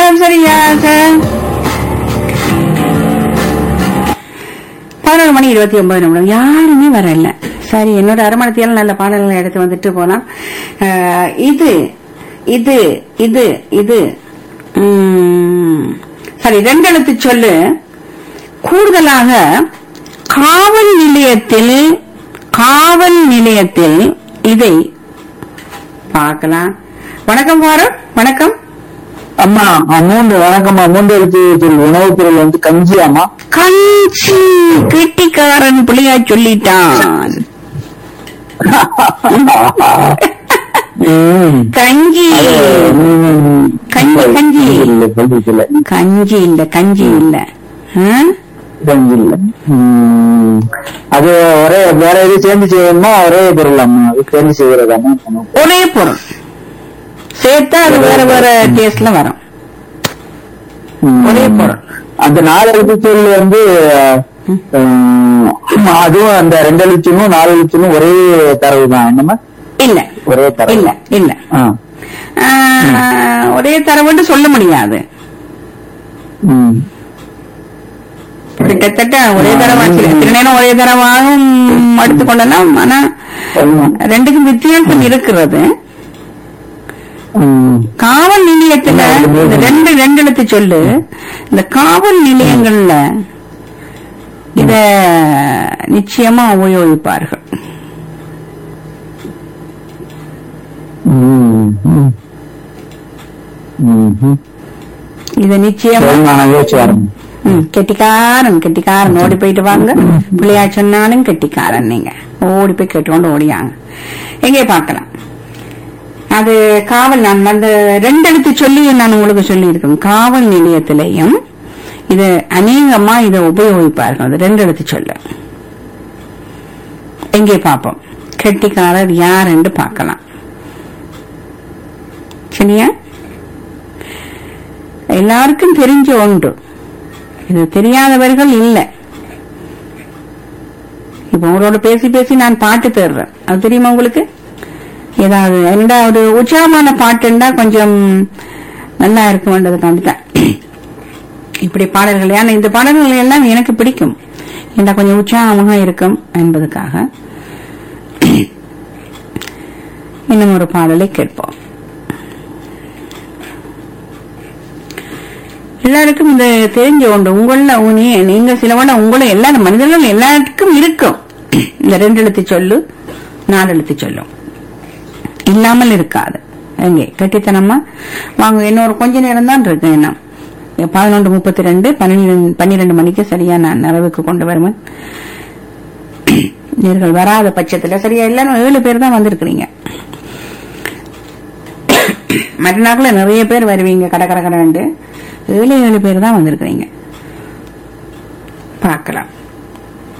நேரம் சரியாக பதினொரு மணி இருபத்தி ஒன்பது நிமிடம் யாருமே வரல சரி என்னோட அரமணத்தியால் நல்ல பாடல்களை எடுத்து வந்துட்டு போலாம் அஹ், இது இது இது இது உம், சரி ரெண்டு எழுத்து சொல்லு கூடுதலாக காவல் நிலையத்தில் காவல் நிலையத்தில் இதை பார்க்கலாம் வணக்கம் பாரத் வணக்கம் அம்மா அஹ் மூன்று வணக்கம்மா மூன்று எழுத்து சொல் உணவுப் பொருள் வந்து கஞ்சி அம்மா கஞ்சி கெட்டிக்காரன் புள்ளியா சொல்லிட்டான் ம். கஞ்சி அது, ம், கஞ்சி, கஞ்சி. இல்ல, கஞ்சி இல்ல கஞ்சி இல்ல கஞ்சி இல்ல ஆ? கஞ்சி இல்ல ம். அது ஒரே வேற எது சேர்ந்து செய்யணுமா ஒரே பொருள் அம்மா அது சேர்ந்து செய்யறதாம்மா உணவுப் பொருள். ஒரே பொருள் சேர்த்தா அது வேற வேற டேஸ்ட்ல வரும் ம். ஒரே பொருள். அந்த நாலு எழுத்து சொல் வந்து ம், அதுவும் அந்த ரெண்டு எழுத்துனும் நாலு எழுத்துனும் ஒரே தரவு தான் என்னம்மா இல்ல ஒரே தரவு இல்ல இல்ல ஆ. ஆ, ஒரே தரவுன்னு சொல்ல முடியாது ம். கிட்டத்தட்ட ஒரே தரவா சில நேரம் ஒரே தரவாகவும் எடுத்துக்கொள்ளலாம் ஆனா ஆமா. ரெண்டுக்கும் வித்தியாசம் இருக்கிறது ம். காவல் நிலையத்துல இந்த ரெண்டு ரெண்டு எழுத்து சொல்லு இந்த காவல் நிலையங்கள்ல இத நிச்சயமா உபயோகிப்பார்கள் ம். ம். ம். இத நிச்சயமா சரி, நான் யோசிச்சு வரேன் ம், கெட்டிக்காரன் கெட்டிக்காரன் ஓடி போயிட்டு வாங்க பிள்ளையா சொன்னாலும் கெட்டிக்காரன் நீங்க ஓடி போய் கேட்டுக்கொண்டு ஓடியாங்க எங்கே பார்க்கலாம் அது காவல் நான் அந்த ரெண்டு எழுத்து சொல்லி நான் உங்களுக்கு சொல்லி இருக்கேன் காவல் நிலையத்திலையும் இது அநேகமா இதை உபயோகிப்பார்கள் அது ரெண்டு எழுத்து சொல்லு எங்கே பார்ப்போம் கெட்டிக்காரர் யார் என்று பார்க்கலாம் சரியா எல்லாருக்கும் தெரிஞ்ச ஒன்று இது தெரியாதவர்கள் இல்ல இப்ப உங்களோட பேசி பேசி நான் பாட்டு தேடுறேன் அது தெரியுமா உங்களுக்கு ஏதாவது ரெண்டாவது உற்சாகமான பாட்டுண்டா கொஞ்சம் நல்லா இருக்கும்ன்றதுக்காண்டி தான் இப்படி பாடல்கள் ஏன்னா இந்த பாடல்கள் எல்லாம் எனக்கு பிடிக்கும் இந்த கொஞ்சம் உற்சாகமாக இருக்கும் என்பதுக்காக இன்னும் ஒரு பாடலை கேட்போம் எல்லாருக்கும் இந்த தெரிஞ்ச ஒன்று உங்கள நீ- நீங்க சிலவன உங்களை எல்லா மனிதர்கள் எல்லாருக்கும் இருக்கும் இந்த ரெண்டு எழுத்து சொல்லு நாலு எழுத்து சொல்லும் இல்லாமல் இருக்காது எங்கே கட்டித்தனமா வாங்க இன்னொரு கொஞ்ச நேரம் தான் இருக்கு என்ன பதினொன்று முப்பத்தி ரெண்டு பன்னிரெண்டு பன்னிரெண்டு மணிக்கு சரியா நான் நிறைவுக்கு கொண்டு வருவேன் நீங்கள் வராத பட்சத்துல சரியா எல்லாரும் ஏழு பேர் தான் வந்திருக்கிறீங்க மற்ற நாட்கள நிறைய பேர் வருவீங்க கடை கடை கடை ஏழு ஏழு பேர் தான் வந்திருக்கிறீங்க பார்க்கலாம்